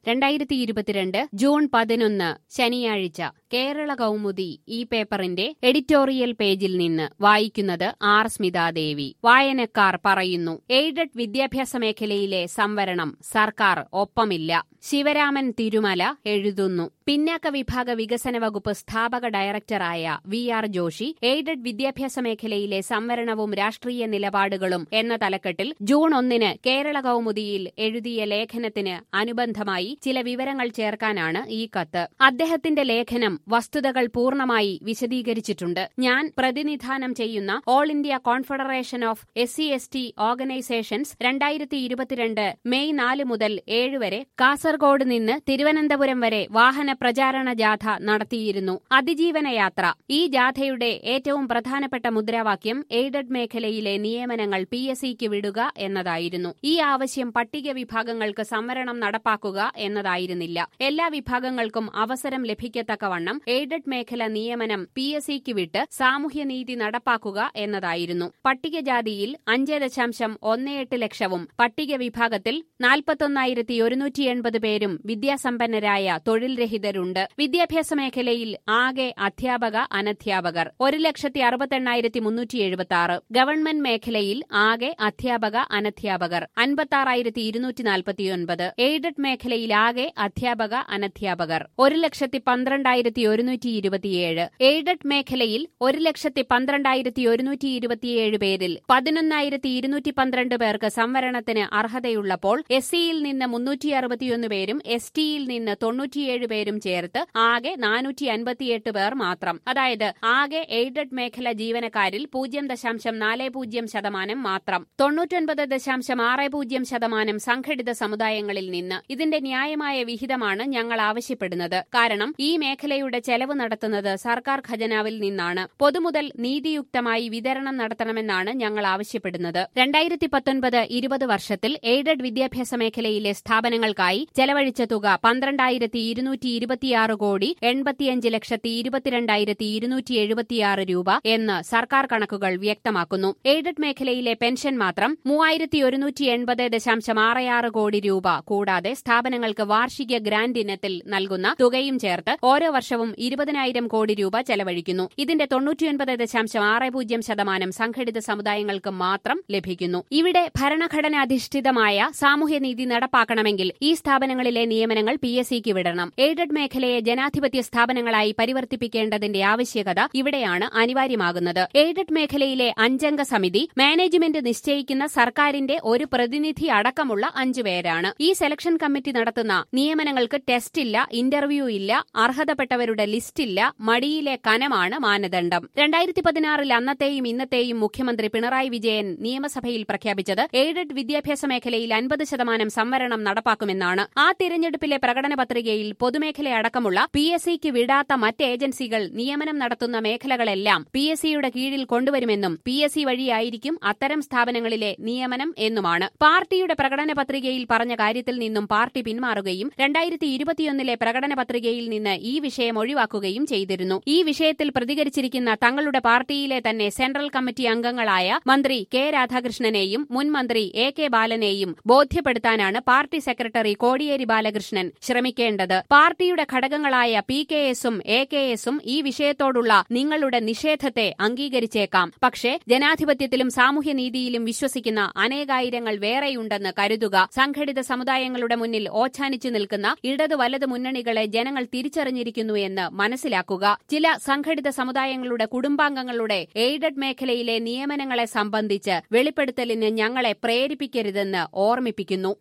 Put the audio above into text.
രണ്ടായിരത്തി ഇരുപത്തിരണ്ട് ജൂൺ പതിനൊന്ന് ശനിയാഴ്ച കേരള കൗമുദി ഈ പേപ്പറിന്റെ എഡിറ്റോറിയൽ പേജിൽ നിന്ന് വായിക്കുന്നത് ആർ സ്മിതാദേവി വായനക്കാർ പറയുന്നു എയ്ഡഡ് വിദ്യാഭ്യാസ മേഖലയിലെ സംവരണം സർക്കാർ ഒപ്പമില്ല ശിവരാമൻ തിരുമല എഴുതുന്നു പിന്നാക്ക വിഭാഗ വികസന വകുപ്പ് സ്ഥാപക ഡയറക്ടറായ വി ആർ ജോഷി എയ്ഡഡ് വിദ്യാഭ്യാസ മേഖലയിലെ സംവരണവും രാഷ്ട്രീയ നിലപാടുകളും എന്ന തലക്കെട്ടിൽ ജൂൺ ഒന്നിന് കേരള കൗമുദിയിൽ എഴുതിയ ലേഖനത്തിന് അനുബന്ധമായി ചില വിവരങ്ങൾ ചേർക്കാനാണ് ഈ കത്ത് അദ്ദേഹത്തിന്റെ ലേഖനം വസ്തുതകൾ പൂർണ്ണമായി വിശദീകരിച്ചിട്ടുണ്ട് ഞാൻ പ്രതിനിധാനം ചെയ്യുന്ന all India confederation of S C S T organisations രണ്ടായിരത്തി ഇരുപത്തിരണ്ട് മെയ് നാല് മുതൽ ഏഴ് വരെ കാസർഗോഡ് നിന്ന് തിരുവനന്തപുരം വരെ വാഹന പ്രചാരണ ജാഥ നടത്തിയിരുന്നു അതിജീവന യാത്ര ഈ ജാഥയുടെ ഏറ്റവും പ്രധാനപ്പെട്ട മുദ്രാവാക്യം എയ്ഡഡ് മേഖലയിലെ നിയമനങ്ങൾ പി എസ് സിക്ക് വിടുക എന്നതായിരുന്നു ഈ ആവശ്യം പട്ടിക വിഭാഗങ്ങൾക്ക് സംവരണം നടപ്പാക്കുക എന്നതായിരുന്നില്ല എല്ലാ വിഭാഗങ്ങൾക്കും അവസരം ലഭിക്കത്തക്കവണ്ണം എയ്ഡഡ് മേഖല നിയമനം പി എസ് സിക്ക് വിട്ട് സാമൂഹ്യനീതി നടപ്പാക്കുക എന്നതായിരുന്നു പട്ടികജാതിയിൽ അഞ്ച് ദശാംശം ഒന്ന് എട്ട് ലക്ഷവും പട്ടിക വിഭാഗത്തിൽ നാൽപ്പത്തൊന്നായിരത്തി ഒരുന്നൂറ്റി എൺപത് പേരും വിദ്യാസമ്പന്നരായ തൊഴിൽ രഹിതരുണ്ട് വിദ്യാഭ്യാസ മേഖലയിൽ ആകെ അധ്യാപക അനധ്യാപകർ ഒരു ലക്ഷത്തി അറുപത്തെണ്ണായിരത്തി മുന്നൂറ്റി എഴുപത്തി ആറ് ഗവൺമെന്റ് മേഖലയിൽ ആകെ അധ്യാപക അനധ്യാപകർ അൻപത്തി ഇരുന്നൂറ്റി നാൽപ്പത്തിയൊൻപത് എയ്ഡഡ് മേഖലയിൽ ആകെ അധ്യാപക അനധ്യാപകർ ഒരു ലക്ഷത്തി പന്ത്രണ്ടായിരത്തി ഒരുന്നൂറ്റി ഇരുപത്തിയേഴ് എയ്ഡഡ് മേഖലയിൽ ഒരു ലക്ഷത്തി പന്ത്രണ്ടായിരത്തി ഒരുന്നൂറ്റി ഇരുപത്തിയേഴ് പേരിൽ പതിനൊന്നായിരത്തി ഇരുന്നൂറ്റി പന്ത്രണ്ട് പേർക്ക് സംവരണത്തിന് അർഹതയുള്ളപ്പോൾ എസ് സിയിൽ നിന്ന് മുന്നൂറ്റി അറുപത്തിയൊന്ന് പേരും എസ് ടിയിൽ നിന്ന് തൊണ്ണൂറ്റിയേഴ് പേരും ചേർത്ത് ആകെ നാനൂറ്റി അൻപത്തിയെട്ട് പേർ മാത്രം അതായത് ആകെ എയ്ഡഡ് മേഖല ജീവനക്കാരിൽ പൂജ്യം ദശാംശം നാല് പൂജ്യം ശതമാനം മാത്രം തൊണ്ണൂറ്റൊൻപത് ദശാംശം ആറ് പൂജ്യം ശതമാനം സംഘടിത സമുദായങ്ങളിൽ നിന്ന് ഇതിന്റെ ന്യായമായ വിഹിതമാണ് ഞങ്ങൾ ആവശ്യപ്പെടുന്നത് കാരണം ഈ മേഖലയുടെ ചെലവ് നടത്തുന്നത് സർക്കാർ ഖജനാവിൽ നിന്നാണ് പൊതുമുതൽ നീതിയുക്തമായി വിതരണം നടത്തണമെന്നാണ് ഞങ്ങൾ ആവശ്യപ്പെടുന്നത് രണ്ടായിരത്തി പത്തൊൻപത് ഇരുപത് വർഷത്തിൽ എയ്ഡഡ് വിദ്യാഭ്യാസ മേഖലയിലെ സ്ഥാപനങ്ങൾക്കായി ചെലവഴിച്ച തുക പന്ത്രണ്ടായിരത്തി ഇരുന്നൂറ്റി ഇരുപത്തിയാറ് കോടി എൺപത്തിയഞ്ച് ലക്ഷത്തി ഇരുപത്തിരണ്ടായിരത്തി ഇരുന്നൂറ്റി എഴുപത്തിയാറ് രൂപ എന്ന് സർക്കാർ കണക്കുകൾ വ്യക്തമാക്കുന്നു എയ്ഡഡ് മേഖലയിലെ പെൻഷൻ മാത്രം മൂവായിരത്തി ഒരുന്നൂറ്റി എൺപത് ദശാംശം ആറ് ആറ് കോടി രൂപ കൂടാതെ സ്ഥാപനങ്ങൾക്ക് വാർഷിക ഗ്രാന്റ് ഇനത്തിൽ നൽകുന്ന തുകയും ചേർത്ത് ഓരോ വർഷവും ഇരുപതിനായിരം കോടി രൂപ ചെലവഴിക്കുന്നു ഇതിന്റെ തൊണ്ണൂറ്റിയൊൻപത് ദശാംശം ആറ് പൂജ്യം ശതമാനം സംഘടിത സമുദായങ്ങൾക്ക് മാത്രം ലഭിക്കുന്നു ഇവിടെ ഭരണഘടനാധിഷ്ഠിതമായ സാമൂഹ്യനീതി നടപ്പാക്കണമെങ്കിൽ ഈ സ്ഥാപനങ്ങളിലെ നിയമനങ്ങൾ പി എസ് സിക്ക് വിടണം എയ്ഡഡ് മേഖലയെ ജനാധിപത്യ സ്ഥാപനങ്ങളായി പരിവർത്തിപ്പിക്കേണ്ടതിന്റെ ആവശ്യകത ഇവിടെയാണ് അനിവാര്യമാകുന്നത് എയ്ഡഡ് മേഖലയിലെ അഞ്ചംഗ സമിതി മാനേജ്മെന്റ് നിശ്ചയിക്കുന്ന സർക്കാരിന്റെ ഒരു പ്രതിനിധി അടക്കമുള്ള അഞ്ചു പേരാണ് ഈ സെലക്ഷൻ കമ്മിറ്റി നടത്തുന്ന നിയമനങ്ങൾക്ക് ടെസ്റ്റ് ഇല്ല ഇന്റർവ്യൂ ഇല്ല അർഹതപ്പെട്ടവരുടെ ലിസ്റ്റ് ഇല്ല മടിയിലെ കനമാണ് മാനദണ്ഡം രണ്ടായിരത്തി പതിനാറിൽ അന്നത്തെയും ഇന്നത്തെയും മുഖ്യമന്ത്രി പിണറായി വിജയൻ നിയമസഭയിൽ പ്രഖ്യാപിച്ചത് എയ്ഡഡ് വിദ്യാഭ്യാസ മേഖലയിൽ അൻപത് ശതമാനം സംവരണം നടപ്പാക്കുമെന്നാണ് ആ തിരഞ്ഞെടുപ്പിലെ പ്രകടന പത്രികയിൽ പൊതുമേഖലയടക്കമുള്ള പി എസ് സിക്ക് വിടാത്ത മറ്റ് ഏജൻസികൾ നിയമനം നടത്തുന്ന മേഖലകളെല്ലാം പി എസ് സിയുടെ കീഴിൽ കൊണ്ടുവരുമെന്നും പി എസ് സി വഴിയായിരിക്കും അത്തരം സ്ഥാപനങ്ങളിലെ നിയമനം എന്നുമാണ് പാർട്ടിയുടെ പ്രകടന പത്രികയിൽ പറഞ്ഞ കാര്യത്തിൽ നിന്നും പാർട്ടി പിന്മാറുകയും രണ്ടായിരത്തി ഇരുപത്തിയൊന്നിലെ പ്രകടന പത്രികയിൽ നിന്ന് ഈ വിഷയം ഒഴിവാക്കുകയും ചെയ്തിരുന്നു ഈ വിഷയത്തിൽ പ്രതികരിച്ചിരിക്കുന്ന തങ്ങളുടെ പാർട്ടിയിലെ തന്നെ സെൻട്രൽ കമ്മിറ്റി അംഗങ്ങളായ മന്ത്രി കെ രാധാകൃഷ്ണനെയും മുൻ മന്ത്രി എ കെ ബാലനെയും ബോധ്യപ്പെടുത്താനാണ് പാർട്ടി സെക്രട്ടറി കോടിയേരി ബാലകൃഷ്ണൻ ശ്രമിക്കേണ്ടത് പാർട്ടിയുടെ ഘടകങ്ങളായ പി കെ എസും എ കെ എസും ഈ വിഷയത്തോടുള്ള നിങ്ങളുടെ നിഷേധത്തെ അംഗീകരിച്ചേക്കാം പക്ഷേ ജനാധിപത്യത്തിലും സാമൂഹ്യനീതിയിലും വിശ്വസിക്കുന്ന അനേകായിരങ്ങൾ വേറെയുണ്ടെന്ന് കരുതുക സംഘടിത സമുദായങ്ങളുടെ മുന്നിൽ ഓച്ഛാനിച്ചു നിൽക്കുന്ന ഇടതു വലതു മുന്നണികളെ ജനങ്ങൾ തിരിച്ചറിഞ്ഞിരിക്കുന്നു എന്ന് മനസ്സിലാക്കുക ചില സംഘടിത സമുദായങ്ങളുടെ കുടുംബാംഗങ്ങളുടെ എയ്ഡഡ് മേഖലയിലെ നിയമനങ്ങളെ സംബന്ധിച്ച് വെളിപ്പെടുത്തലിന് ഞങ്ങളെ പ്രേരിപ്പിക്കരുതെന്ന് ഓർമ്മിപ്പിക്കുന്നു